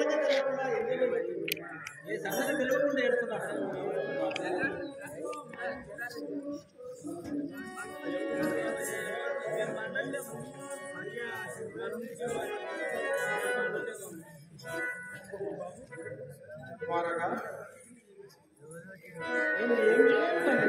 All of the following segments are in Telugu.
సంగతి తెలియకుండా ఎన్ని రోజులు ఏ సంగతి తెలియకుండా ఏడుతున్నాడు కుమారగా నేను ఏం చేయాలి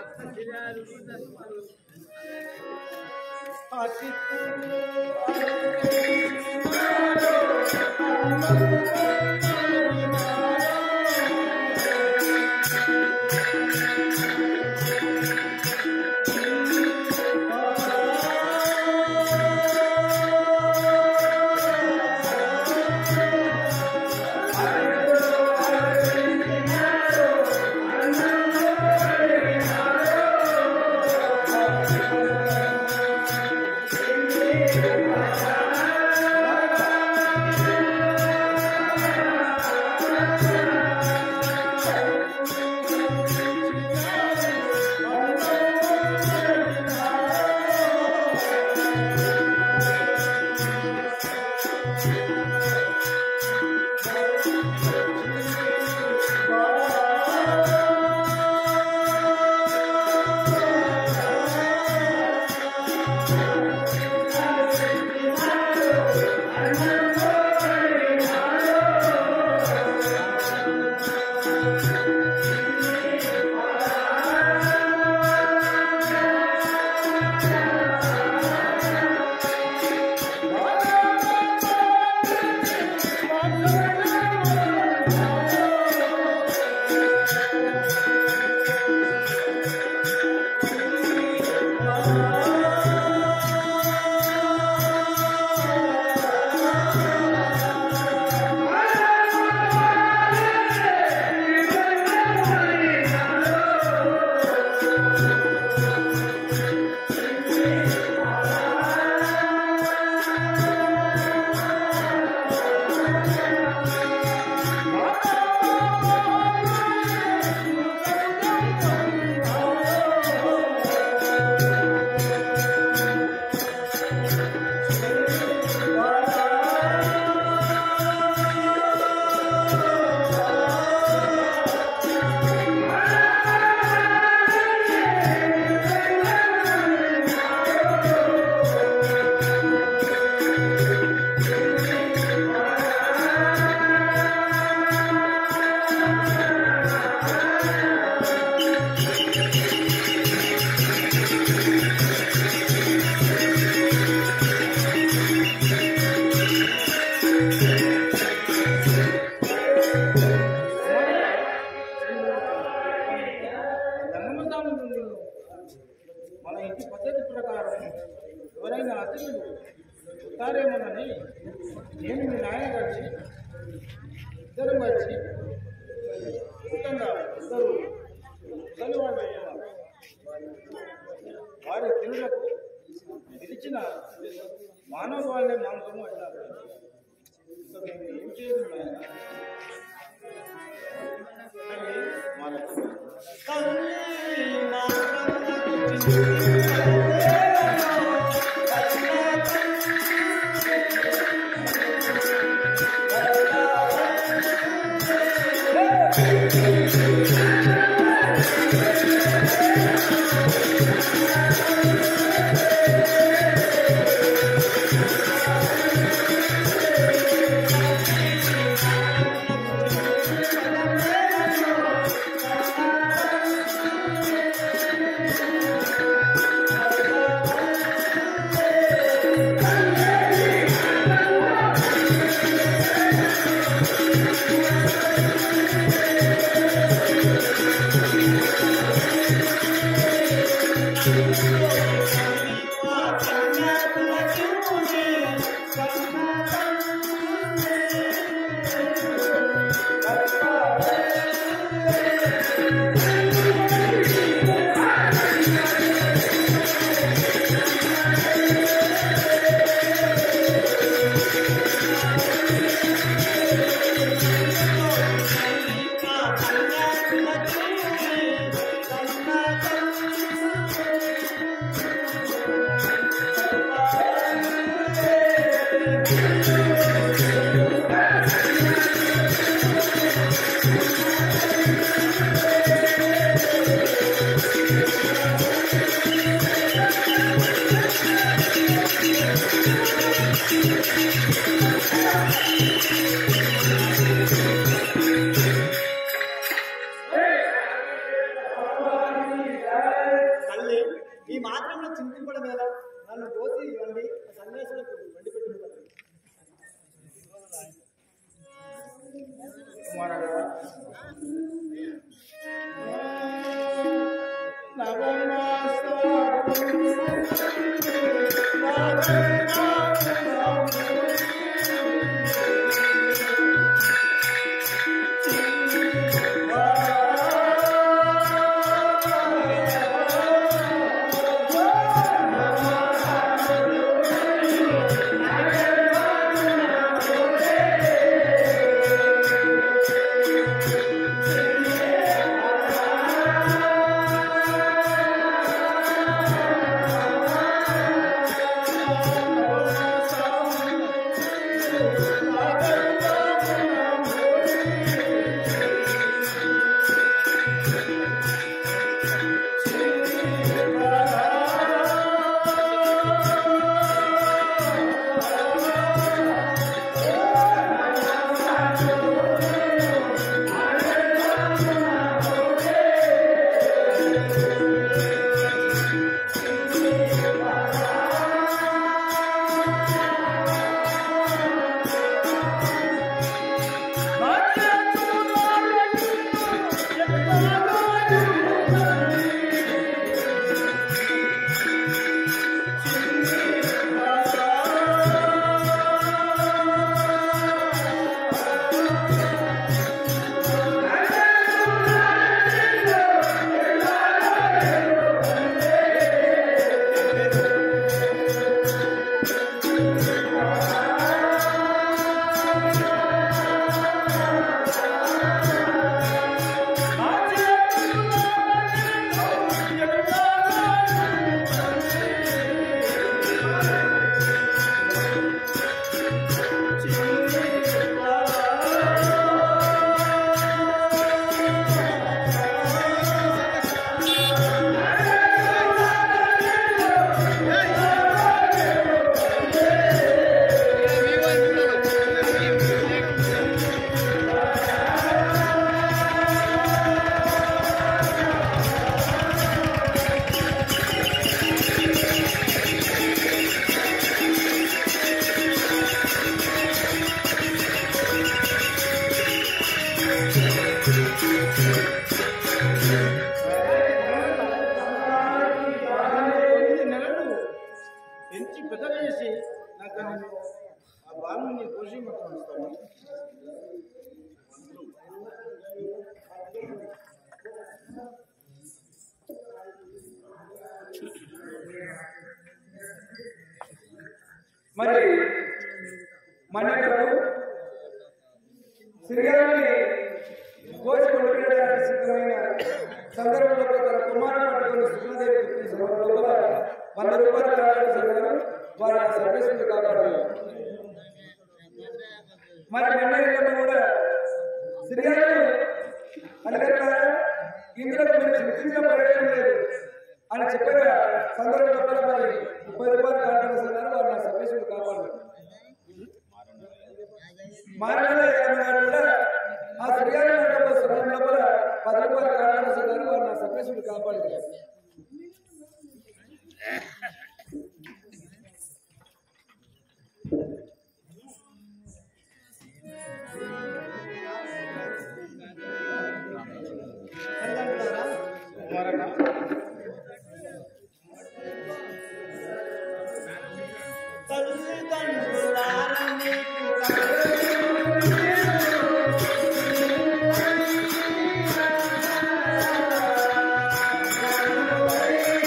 ధర్మస్థానం నుండి మన ఇంటి పద్ధతి ప్రకారం ఎవరైనా అతిథులు ఉంటారేమోనని నేను మీ నాయన కలిసి ఇద్దరు వచ్చి ముఖ్యంగా ఇద్దరు ముసలి వాళ్ళు ఉన్నారు. వారి తిరులకు పిలిచిన మానవ వాళ్ళే మాంసము అంటారు ఇంకా మేము ఏం చేయదు నాయన మనకు Thank తల్లి ఈ మాత్రంలో చింతింపడం ఎలా నన్ను పోసి ఇవ్వండి సన్యాసులకు వండి పెట్టుకుంటాను కుమారుడా తొమ్మిది నెలలు పెంచి పెద్ద చేసి నాకు నేను ఆ బాలుని పోషించమని ఇస్తాను మరి మన్నికలు శ్రీగారిని కోసి కొట్టుకోవడానికి సిద్ధమైన సందర్భంలో తన కుమారుడు పట్టుకుని సుష్మాదేవి పుట్టిన సందర్భంలో వంద రూపాయలు కావాలి చదివారు వారు ఆ సర్వీసులు కాపాడారు మరి మన్నయ్యలో కూడా శ్రీగారు అనగా ఇందులో మీరు చింతించిన ప్రయోజనం లేదు అని చెప్పిన సందర్భంలో మరి ముప్పై రూపాయలు కాపాడారు వారు నా సర్వీసులు కాపాడారు మారణ గారు కూడా ఆ శ్రీగారి సమయం లోపల పది రూపాయలు కాపాడారు వారు నా సర్వీసులు కాపాడారు తల్లిదండ్రులారా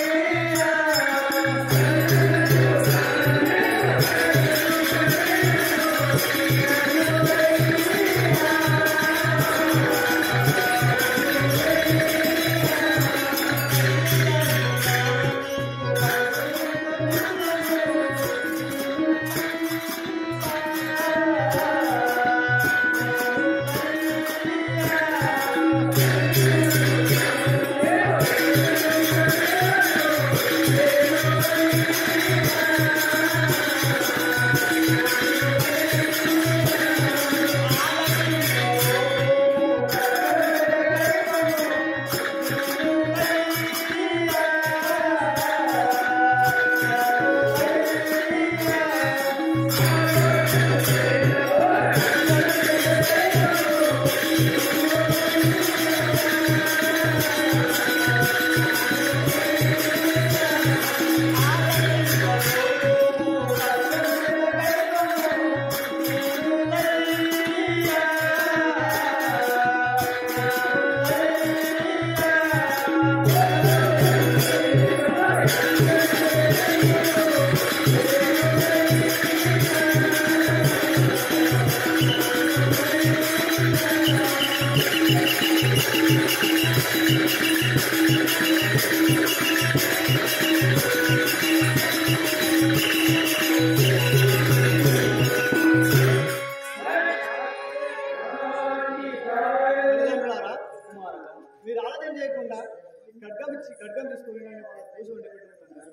మీరు ఆలోచన చేయకుండా ఖడ్గం ఇచ్చి ఖడ్గం తీసుకుని నన్ను పూసి వండి పెట్టుకుంటున్నారు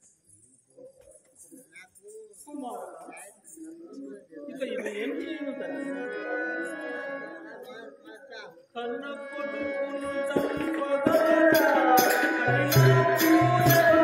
ఇక ఇది ఏం చేయను తల్లి కన్న కొడుకును చంపదరా, కన్న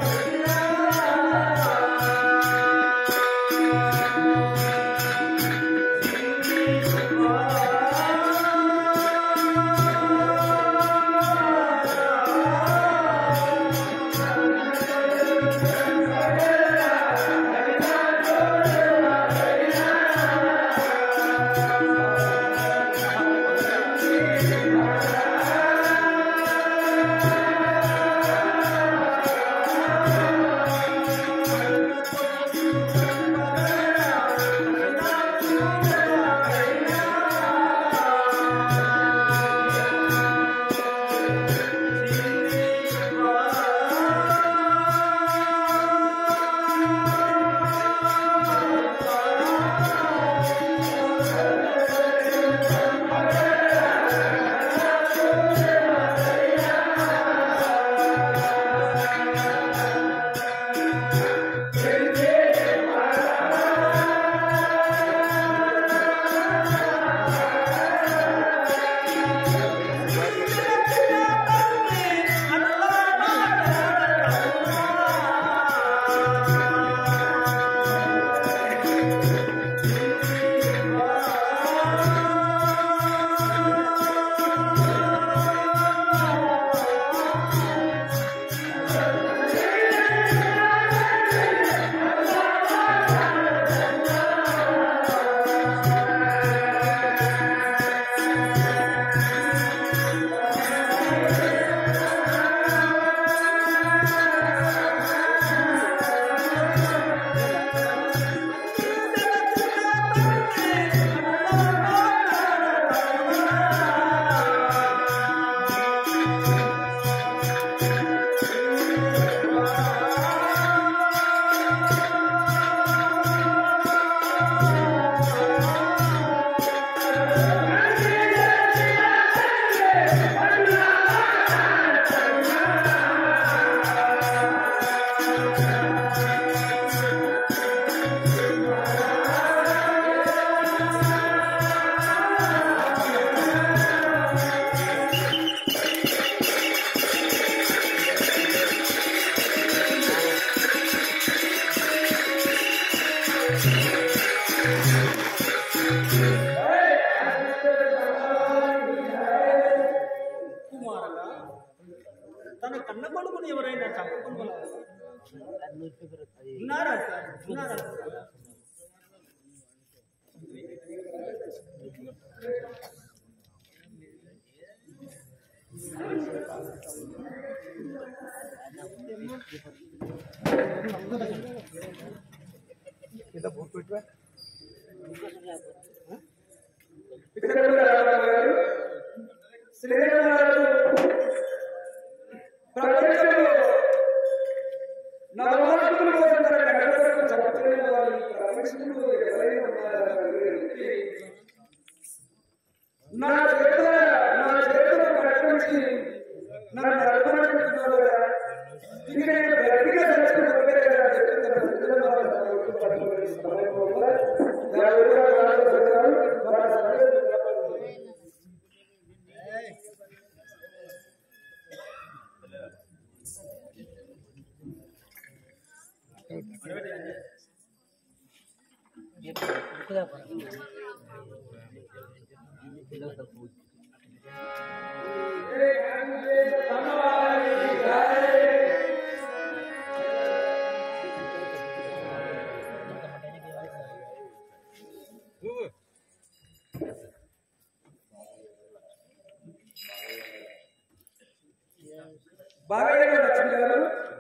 కుమారుడా తన కన్న కొడుకుని ఎవరైనా చంపుకున్నారా ఉన్నారా సార్ ఉన్నారా సార్? ఇక్కడ కూడా రామారావు గారు శ్రీరామరాజు ప్రపంచంలో నవమార్గం కోసం తన కట్టడకు చదువుతున్న వారు ఈ ప్రపంచంలో ఎవరైనా ఉన్నారా అని అడిగితే, నా చేతుల నా చేతులు కట్టుకుంచి నన్ను అర్పణిస్తున్నారు కదా ఇక నేను గట్టిగా చచ్చిన ఒకటే కదా అని చెప్పి తన శ్రీరామరాజు తన ఒట్టు పట్టుకొని సమయంలో యాభై రూపాయలు ఆటో పెట్టారు వాళ్ళ సందేశం కాపాడుతుంది బాగా లక్ష్మి గారు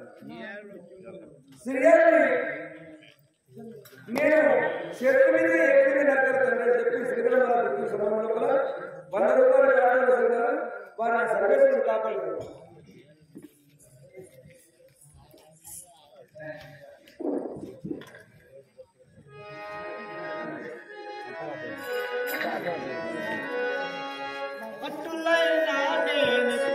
శ్రీగారిని నేను చేతుల మీద ఎక్కువ నడతాను చెప్పి శ్రీరామరాజు సమయం లోపల వంద రూపాయలు కాపాడు వారి సర్వేశ్వరుడు కాపాడు పట్టులైనా నేను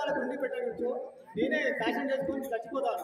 వాళ్ళకు ఉండి పెట్టవచ్చు నేనే ఫ్యాషన్ చేసుకొని చచ్చిపోతాను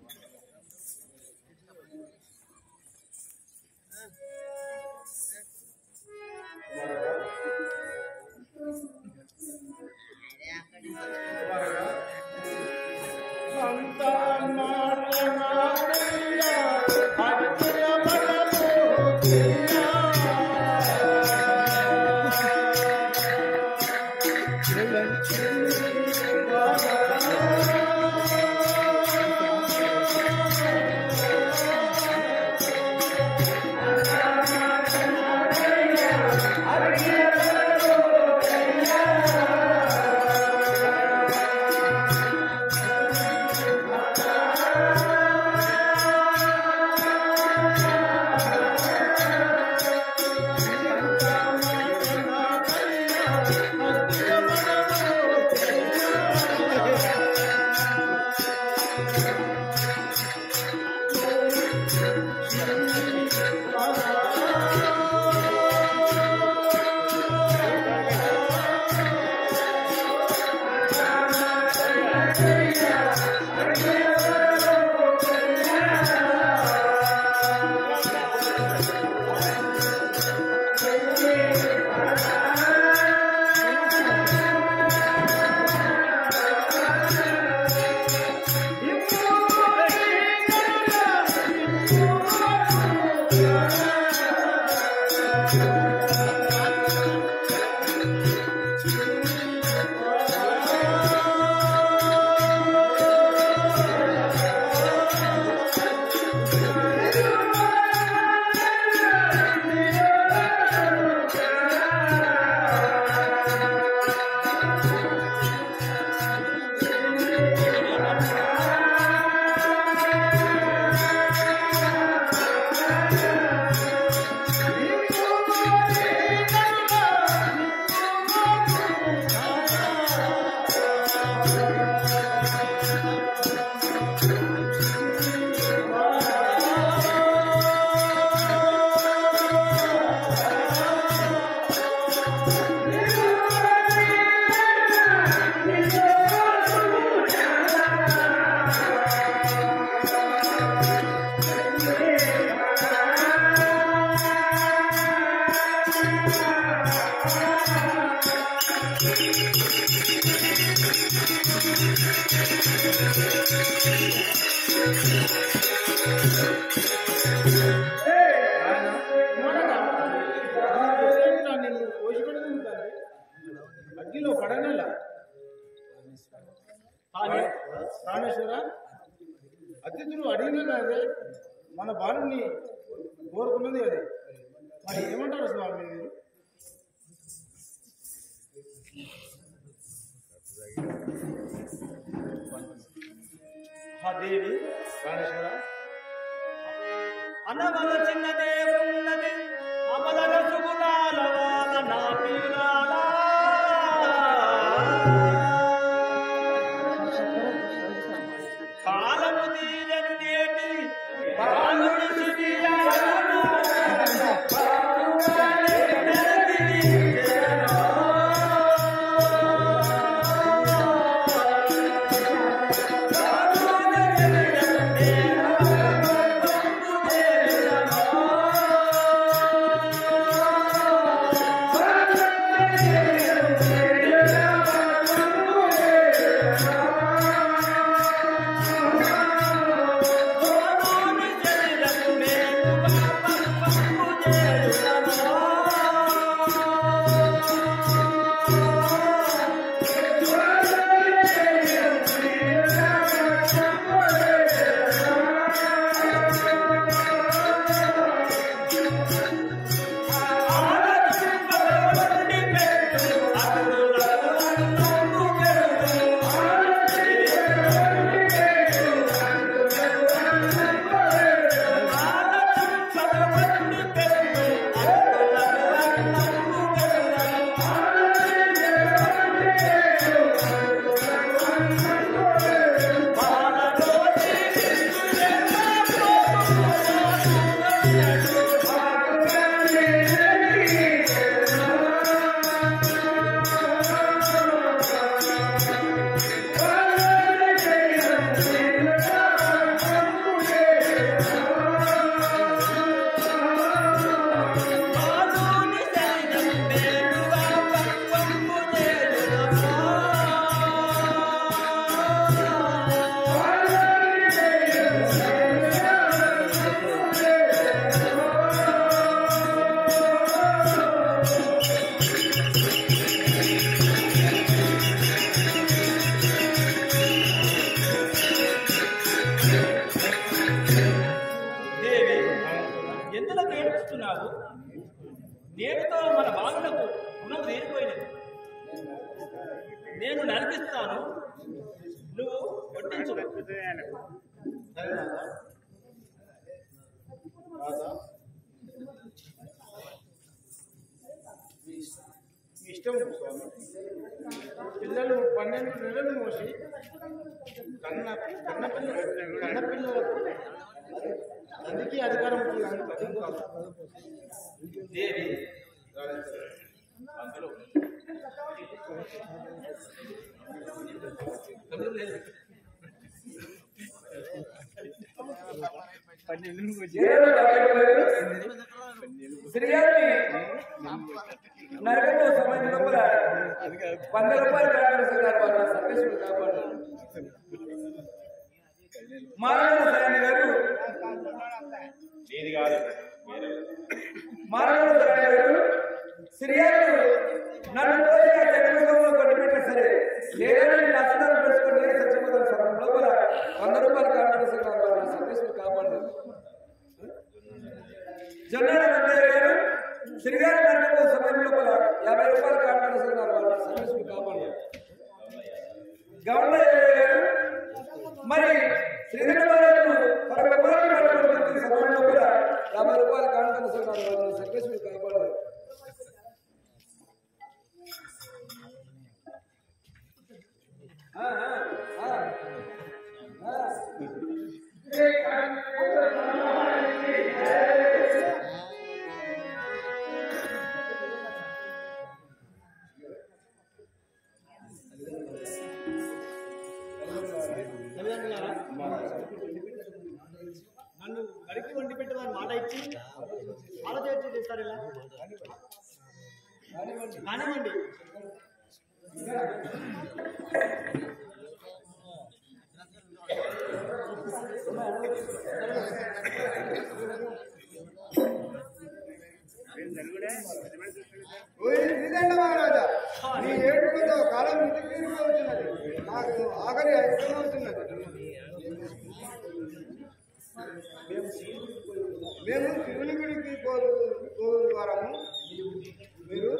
అగ్గిలో పడగల కానీ ప్రాణేశ్వర అతిథులు అడిగిన అదే మన బాలుని కోరుకున్నది అదే మరి ఏమంటారు స్వామి మీరు ఆ దేవి ప్రాణేశ్వర అనవల చిన్నదే ఉన్నది అమల రసుగుణాల వాల నా పీరాల కాలము తీరని నేటి బాలుడి శిబిరాలను ఆ నేను నడిపిస్తాను నువ్వు వడ్డించు సరే రాదా రాదా మీ ఇష్టం స్వామి పిల్లలు పన్నెండు నెలలు మోసి కన్న కన్న పిల్లలు కన్న పిల్లలకు అందుకే అధికారం ఉంటుంది కానీ ప్రజలు కాదు. దేవి ఏడవ తారీఖు శ్రీగారిని నరకపు సమయం లోపల వంద రూపాయలు కాపాడుతున్నారు వాళ్ళ సర్వేశ్వరుడు కాపాడు మానవ సయాని గారు ఏది కాదు మానవ సయాని గారు శ్రీగారు నన్ను కోరిక జగన్మోహంలో కొట్టిపెట్టినా సరే లేదని నష్టం పెట్టుకుని సత్యమోదం సమయం లోపల వంద రూపాయలు కాపాడుతున్నారు వాళ్ళ సర్వేశ్వరుడు కాపాడు జొన్నాడ వెంకయ్య గారు శ్రీగారి గంటకు సమయం లోపల యాభై రూపాయలు కాపాడుతున్నారు వాళ్ళ సర్వీసులు కాపాడు గవర్నర్ గారు మరి శ్రీధరబాబు పరమపాలి పడుతున్న సమయం లోపల యాభై రూపాయలు కాపాడుతున్నారు వాళ్ళ సర్వీసులు కాపాడు ఆ, ఆ, ఆ, ఆ. తల్లిదండ్రులారా నన్ను గడికి వండి పెట్టమని మాట ఇచ్చి ఆలోచించి చేస్తారు ఇలా కానివ్వండి ఓయ్ శ్రీదండ మహారాజా నీ ఏడుపుతో కాలం మితిమీరిపోతున్నది నాకు ఆఖరి అవుతున్నది మేము శివుని గుడికి పోరు వారము మీరు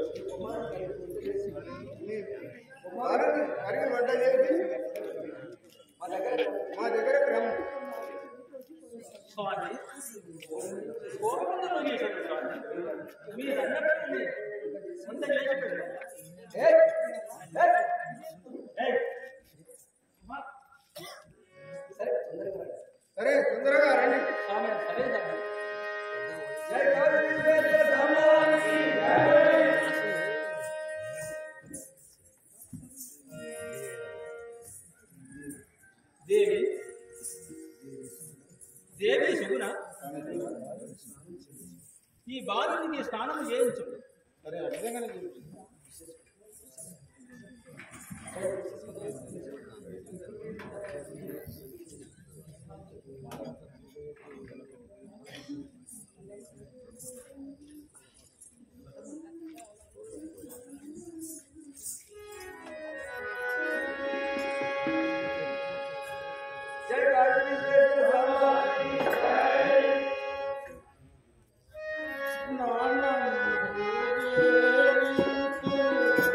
మీ కుమారుని కరిగి వంట చేసి మా దగ్గర మా దగ్గర క్రమం స్వామి గోవిందుడు చేశాడు స్వామి మీరు అన్నట్టు సొంత చేసి ఏ ఏ సరే తొందరగా రండి. సరే తొందరగా రండి స్వామి సరే స్వామి. జై గౌరీ సామానికి దేవి దేవి సుగుణ ఈ బాలునికి స్నానం చేయించు సరే ఆ విధంగానే జరుగుతుంది జై గౌరీ సామానికి నాన్న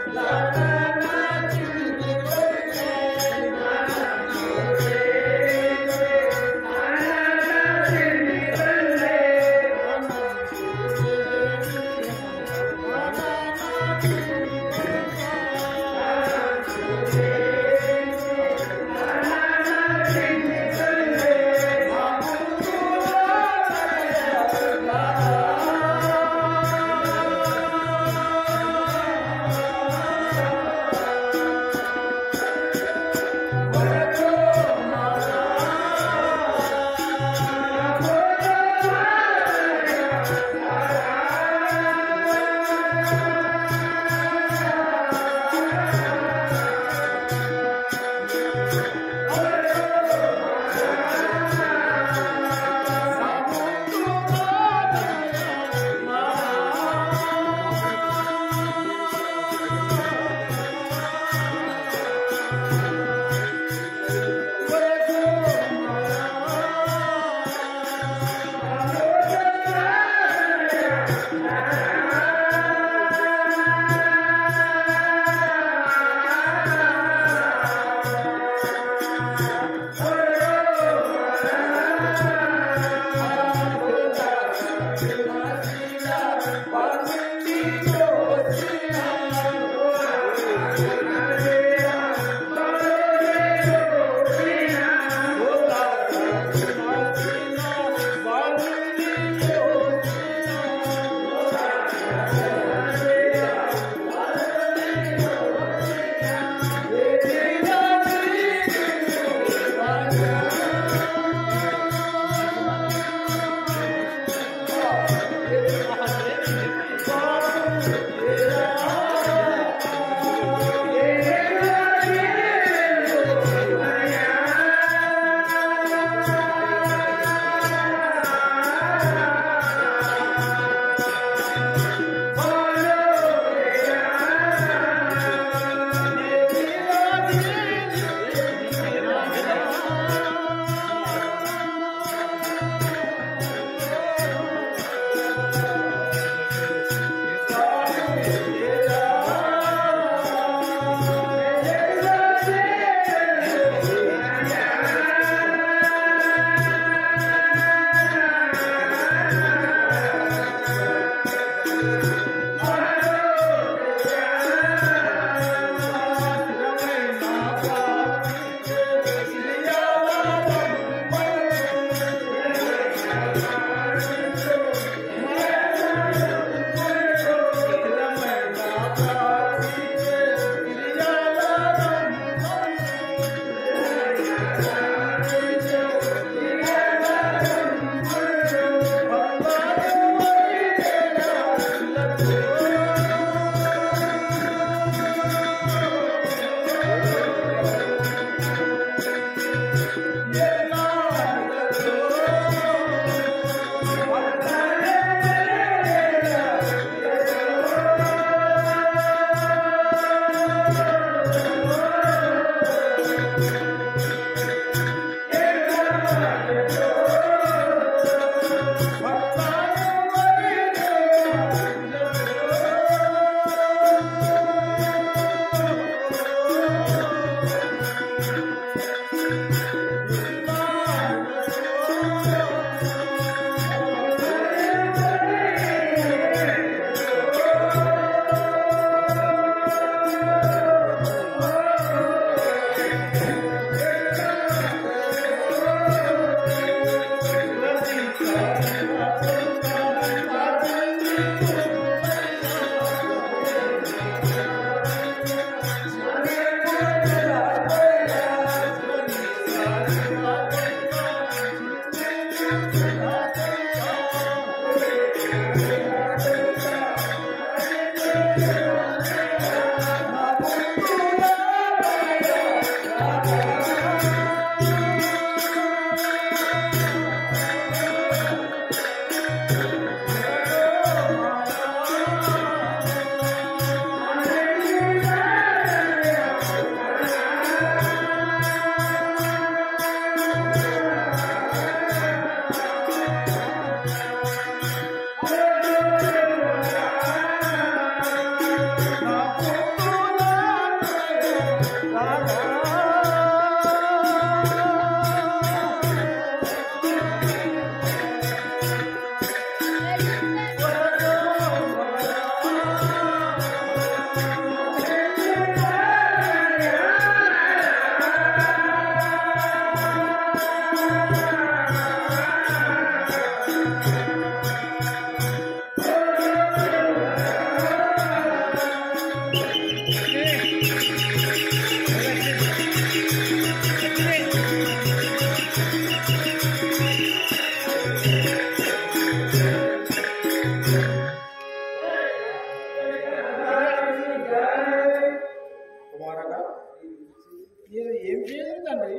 కుమారగా నేను ఏం చేయలేదు తండ్రి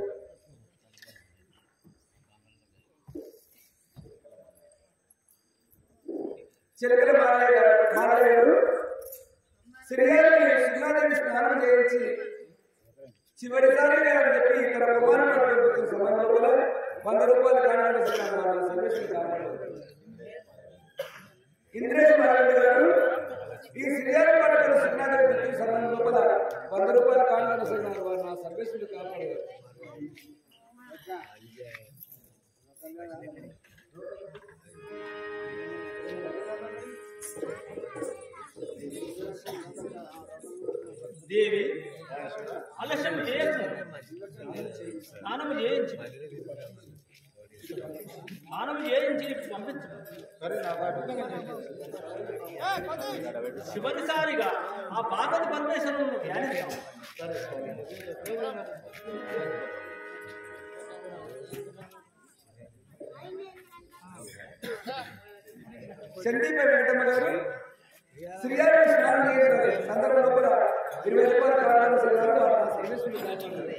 చిలకల మాలయ్య మాలయ్య గారు శ్రీగారిని శ్రీనాథుని స్నానం చేయించి చివరిసారిగా అని చెప్పి ఇక్కడ కుమారుడు అడుగుతున్న సమయంలో వంద రూపాయలు కారణాలు సర్వీసులు కారణాలు ఇంద్రేష్ నారాయణ గారు ఈ శ్రీగారి పట్టుకున్న శ్రీనాథుని గుర్తు సమయం లోపల వంద రూపాయల కారణాలు సరినారు వారు నా సర్వీసులు కాపాడారు దేవి ఆలస్యం చేయొచ్చు స్నానము చేయించు స్నానము చేయించి పంపించు సరే నాకు అర్థంగా చేశాను. చివరిసారిగా ఆ పార్వతి పరమేశ్వరులను ధ్యానిస్తాం చండీపై వెంకటమ్మ గారు శ్రీగారి స్నానం చేసిన సందర్భం లోపల ఇరవై రూపాయల కారణాలు సరినారు వారు నా సర్వీసులు కాపాడారు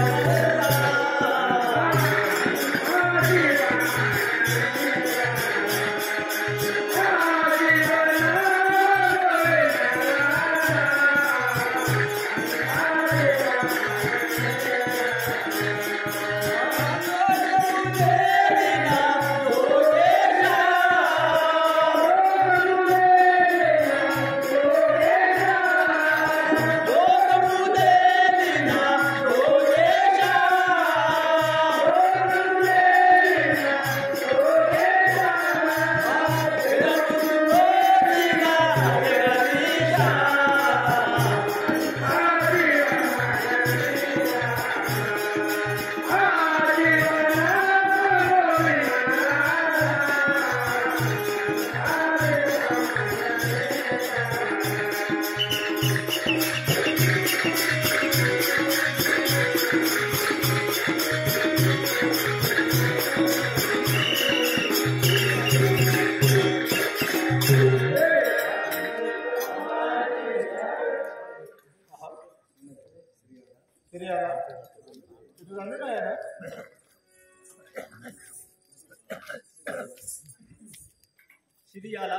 ఆ తెలియాలా ఇటు రండి నాయన సిరియాల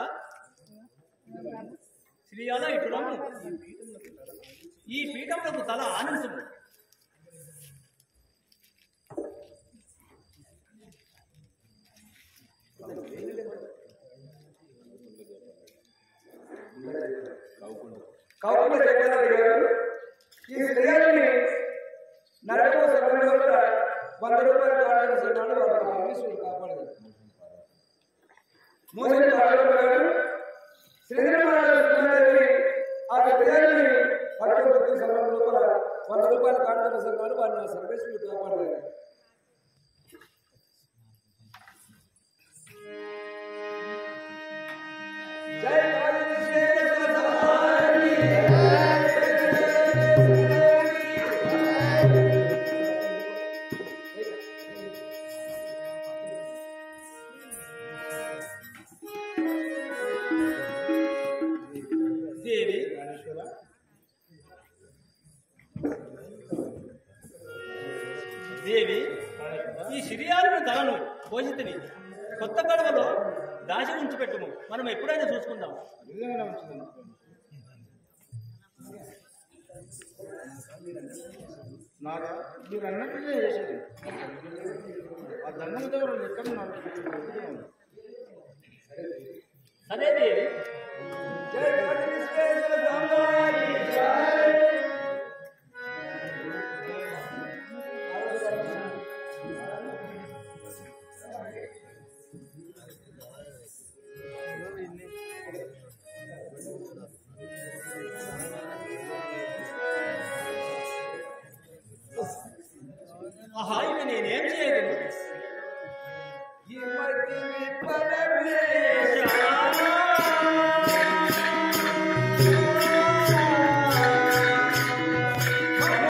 సిరియాల ఇటు రమ్ము ఈ పీఠములకు తల ఆనందము కౌకుల జగన్నాథ్ గారు ఈ స్త్రీలని నరకో సమయంలో కూడా వంద రూపాయలు కావాల్సిన వారు పరమేశ్వరుడు కాపాడారు మోసని రాఘవ గారు శ్రీరామరాజు ఆ స్త్రీలని పట్టుకొచ్చిన సమయం లోపల వంద రూపాయలు కావాల్సిన వారు వారిని సర్వేశ్వరుడు కాపాడారు జై కాళీ శ్రీకృష్ణ సహాయి దేవి దేవి ఈ సిరియాలను తలను పోషితని కొత్త గడవలో దాచి ఉంచిపెట్టుము మనం ఎప్పుడైనా చూసుకుందాం నిజంగానే ఉంచుదాం నాదా మీరు అన్నట్టుగా చేసేది ఆ దండం దగ్గర ఎక్కడ ఉన్నారు సరే దేవి జై కాళీ శ్రీకృష్ణ సహాయి జై ఆహా ఇక నేనేం చేయగలను ఈ మధ్య పరమేశ